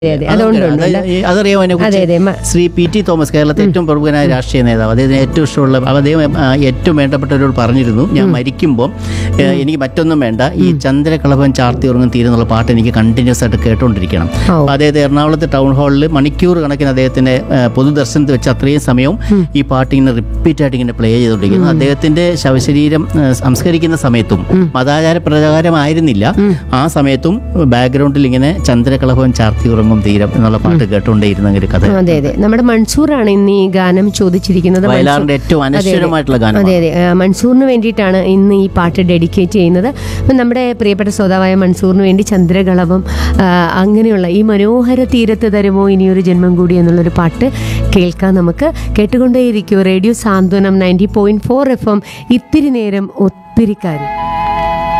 അതെ അതെ അതുകൊണ്ട് ഉണ്ട് അത് ഈ- അതറിയാമോ അതിനെ അതെ അതെ മ- ശ്രീ പി ടി തോമസ് കേരളത്തിലെ ഏറ്റവും പ്രമുഖനായ രാഷ്ട്രീയ നേതാവ് അദ്ദേഹത്തിന് ഏറ്റവും ഇഷ്ടമുള്ള അപ്പോൾ അദ്ദേഹം ആ, ഏറ്റവും വേണ്ടപ്പെട്ടവരോട് പറഞ്ഞിരുന്നു ഞാൻ മരിക്കുമ്പോൾ ഏ, എനിക്ക് മറ്റൊന്നും വേണ്ട ഈ ചന്ദ്രകളഭൻ ചാർത്തി ഉറങ്ങും തീരുന്നുള്ള പാട്ട് എനിക്ക് കണ്ടിന്യൂസ് ആയിട്ട് കേട്ടോണ്ടിരിക്കണം ഓ. അപ്പോൾ അദ്ദേഹത്തെ എറണാകുളത്ത് ടൗൺ ഹാളിൽ മണിക്കൂർ കണക്കിന് അദ്ദേഹത്തിന്റെ ഏ, പൊതുദർശനത്തിൽ വെച്ച് അത്രയും സമയവും ഈ പാട്ട് ഇങ്ങനെ റിപ്പീറ്റ് ആയിട്ട് ഇങ്ങനെ പ്ലേ ചെയ്തുകൊണ്ടിരിക്കുന്നു അദ്ദേഹത്തിന്റെ ശവശരീരം ഏ, സംസ്കരിക്കുന്ന സമയത്തും മതാചാര പ്രകാരമായിരുന്നില്ല ആ സമയത്തും ബാക്ക്ഗ്രൗണ്ടിൽ ഇങ്ങനെ ചന്ദ്രകളഭൻ ചാർത്തി ഉറങ്ങും തീരം എന്നുള്ള പാട്ട് കേട്ടുകൊണ്ടേയിരുന്ന ഒരു കഥ അതെ അതെ നമ്മുടെ മൻസൂറാണ് ഇന്ന് ഈ ഗാനം ചോദിച്ചിരിക്കുന്നത് മൻസൂർ- വയലാറിന്റെ ഏറ്റവും അനശ്വരമായിട്ടുള്ള ഗാനം അതെ അതെ ആ, മൻസൂറിന് വേണ്ടിയിട്ടാണ് ഇന്ന് ഈ പാട്ട് ഡെഡിക്കേറ്റ് ചെയ്യുന്നത് അപ്പം നമ്മുടെ പ്രിയപ്പെട്ട ശ്രോതാവായ മൻസൂറിന് വേണ്ടി ചന്ദ്രകളഭം ആ, അങ്ങനെയുള്ള ഈ മനോഹര തീരത്ത് തരുമോ ഇനിയൊരു ജന്മം കൂടി എന്നുള്ളൊരു പാട്ട് കേൾക്കാൻ നമുക്ക് കേട്ടുകൊണ്ടേയിരിക്കും radio Santhwanam ninety point four F M ഇത്തിരി നേരം ഒത്തിരി കാര്യം